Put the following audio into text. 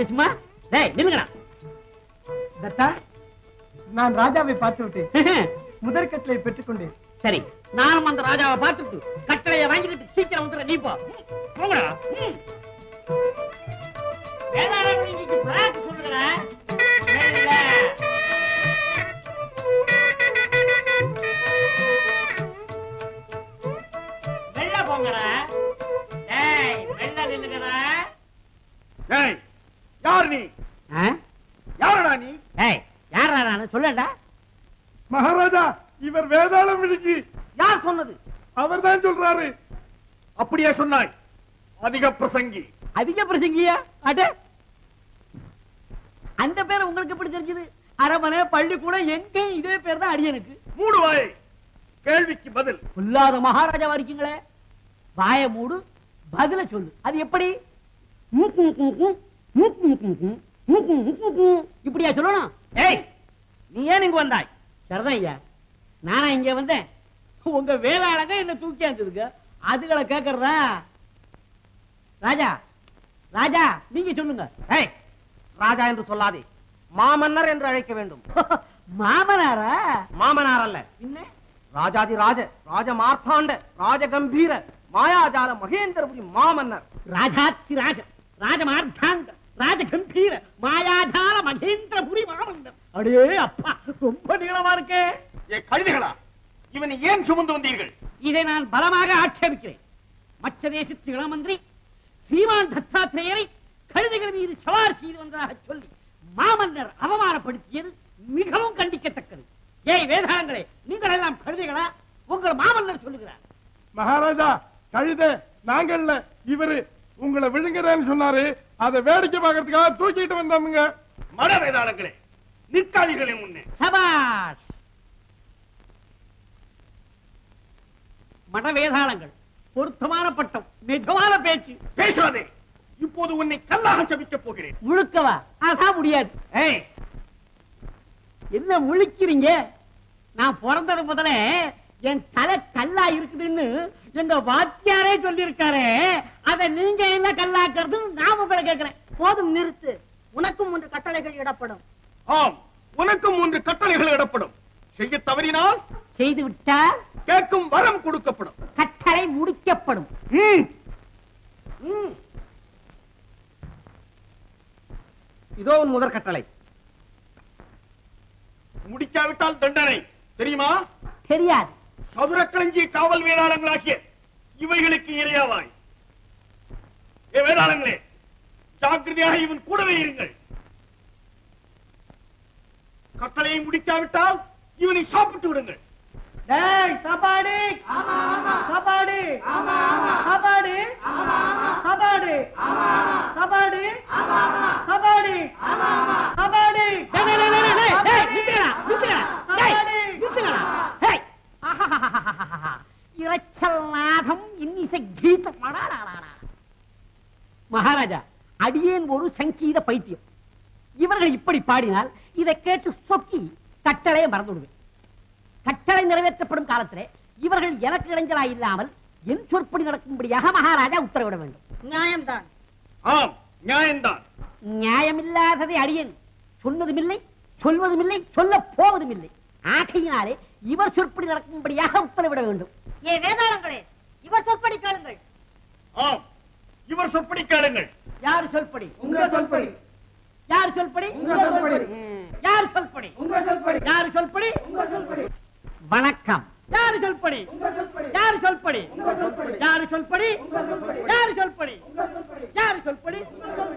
இது சும்மா டேய் நில்லுங்கடா தத்தா நான் ராஜாவை பார்த்து விட்டேன் முதற்கட்டளை பெற்றுக்கொண்டேன் சரி நானும் அந்த ராஜாவை பார்த்துட்டு கட்டளையை வாங்கிட்டு சீக்கிரம் வந்துடுற நீ போ ம், போங்கடா ம். வேதாளம் நீங்க பிராக்கு சொல்லுங்கடா வேலை. வெளில போங்கடா டேய் வெளில நில்லுங்கடா ஏய் யார் நீ ஆ? யாரடா நீ டேய் யாரா நான் சொல்லடா மகாராஜா இவர் வேதாளம் விழுங்கி யார் சொன்னது அவர் தான் சொல்றாரு அப்படியே சொன்னாய் அதிக பிரசங்கி அதிக பிரசங்கியா அட அந்த பேர் உங்களுக்கு எப்படி தெரிஞ்சது அரமனை பள்ளிக்கூடம் எங்க இதே பேர் தான் அடியனுக்கு மூடு வாயை கேள்விக்கு பதில் சொல்லாத மகாராஜாவா இருக்கீங்களே வாய மூடு பதில சொல்லு அது எப்படி மூக்கு மூக்கு மூக்கு, மூக்கு மூக்கு மூக்கு, மூக்கு மூக்கு மூக்கு. இப்படியா சொல்லணும் ஏய் நீ ஏன் இங்க வந்தாய் சரிதான் ஐயா நானா இங்க வந்தேன் உங்க வேளாளங்க என்ன தூக்கி அனுப்புதுங்க அதுகளை கேக்குறதா ராஜா ராஜா நீங்க சொல்லுங்க ஏய் ராஜா என்று சொல்லாதே மாமன்னர் என்று அழைக்க வேண்டும் மாமனாரா மாமனார் அல்ல என்ன ராஜாதி ராஜ ராஜ மார்த்தாண்ட ராஜ கம்பீர மாயாஜால மகேந்திரபுரி மாமன்னர் ராஜாத்தி ராஜ ராஜமார்த்தாங்க ராஜகம்பீர மாயாஜால மகேந்திரபுரி மாமந்தர் அடே அப்பா ரொம்ப நீளமா இருக்கே ஏ கழுதைகளா இவனை ஏன் சுமந்து வந்தீர்கள் இதை நான் பலமாக ஆட்சேபிக்கிறேன் மற்ற தேசத்து இளமந்திரி ஸ்ரீமான் தத்தாத்திரேயரை கழுதைகள் மீது சவார் செய்து வந்ததாக சொல்லி மாமன்னர் அவமானப்படுத்தியது மிகவும் கண்டிக்கத்தக்கது ஏய் வேதாளங்களே நீங்கள் எல்லாம் கழுதைகளா உங்கள் மாமன்னர் சொல்லுகிறார் மகாராஜா கழுத நாங்கள்ல இவரு உங்களை விழுங்குறேன்னு சொன்னாரு அதை வேடிக்கை பார்க்கறதுக்காக தூக்கிட்டு வந்தாமுங்க மட வேதாளங்களே நிற்காதீர்களே முன்னே சபாஷ் மடவேதாளங்கள் பொருத்தமான பட்டம் நிஜமான பேச்சு பேசாதே இப்போது உன்னை கல்லாக சபிக்கப் போகிறேன் முழுக்கவா அதான் முடியாது ஏய் என்ன முழிக்கிறீங்க நான் பிறந்தது முதல்ல என் தலை கல்லா இருக்குதுன்னு எங்க வாத்தியாரே சொல்லியிருக்காரு அத நீங்க என்ன கல்லாக்குறது நான் உங்களை கேட்கிறேன் போதும் நிறுத்து உனக்கும் மூன்று கட்டளைகள் இடப்படும் ஆம் உனக்கும் மூன்று கட்டளைகள் இடப்படும் செய்ய தவறினால் செய்து விட்டால் கேட்கும் வரம் கொடுக்கப்படும் கட்டளை முடிக்கப்படும் ம். ம். இதோ உன் முதற் கட்டளை முடிக்காவிட்டால் தண்டனை தெரியுமா தெரியாது சதுரக்களஞ்சி காவல் வேளாளங்களாகிய இவைகளுக்கு இரையாவாய் ஏ வேளாளங்களே ஜாக்கிரதையாக இவன் கூடவே இருங்கள் கட்டளையை முடிக்காவிட்டால் இவனை சாப்பிட்டு விடுங்கள் டேய் சாப்பாடு சாப்பாடு சாப்பாடு சாப்பாடு சாப்பாடு சாப்பாடு சாப்பாடு டேய், டேய், டேய், டேய், டேய், டேய், நிறுத்துங்கடா, நிறுத்துங்கடா. டேய், நிறுத்துங்கடா. டேய். ஆஹாஹாஹாஹாஹா. இரைச்சல் நாதம் இன்னிசை கீதம் அடாடாடாடா. மகாராஜா அடியேன் ஒரு சங்கீத பைத்தியம் இவர்கள் இப்படி பாடினால் இதை கேட்டு சொக்கி கட்டளையை மறந்து விடுவேன் கட்டளை நிறைவேற்றப்படும் காலத்திலே இவர்கள் எனக்கு இடைஞ்சலா இல்லாமல் என் சொற்படி நடக்கும்படியாக மகாராஜா உத்தரவிட வேண்டும் நியாயம்தான் ஆம் நியாயம்தான் நியாயமில்லாததை அடியேன் சொன்னதுமில்லை சொல்வதுமில்லை சொல்ல போவதுமில்லை ஆகையினாலே இவர் சொற்படி நடக்கும்படியாக உத்தரவிட வேண்டும் ஏ வேதாளங்களே இவர் சொற்படி கேளுங்கள் ஆம் இவர் சொற்படி கேளுங்கள் யார் சொல்படி உங்க சொல்படி யார் சொல்படி உங்க சொல்படி. ம். யார் சொல்படி உங்க சொல்படி யார் சொல்படி உங்க சொல்படி வணக்கம் யார் சொல்படி உங்க சொல்படி யார் சொல்படி உங்க சொல்படி யார் சொல்படி உங்க சொல்படி யார் சொல்படி உங்க சொல்படி யார் சொல்படி உங்க சொல்படி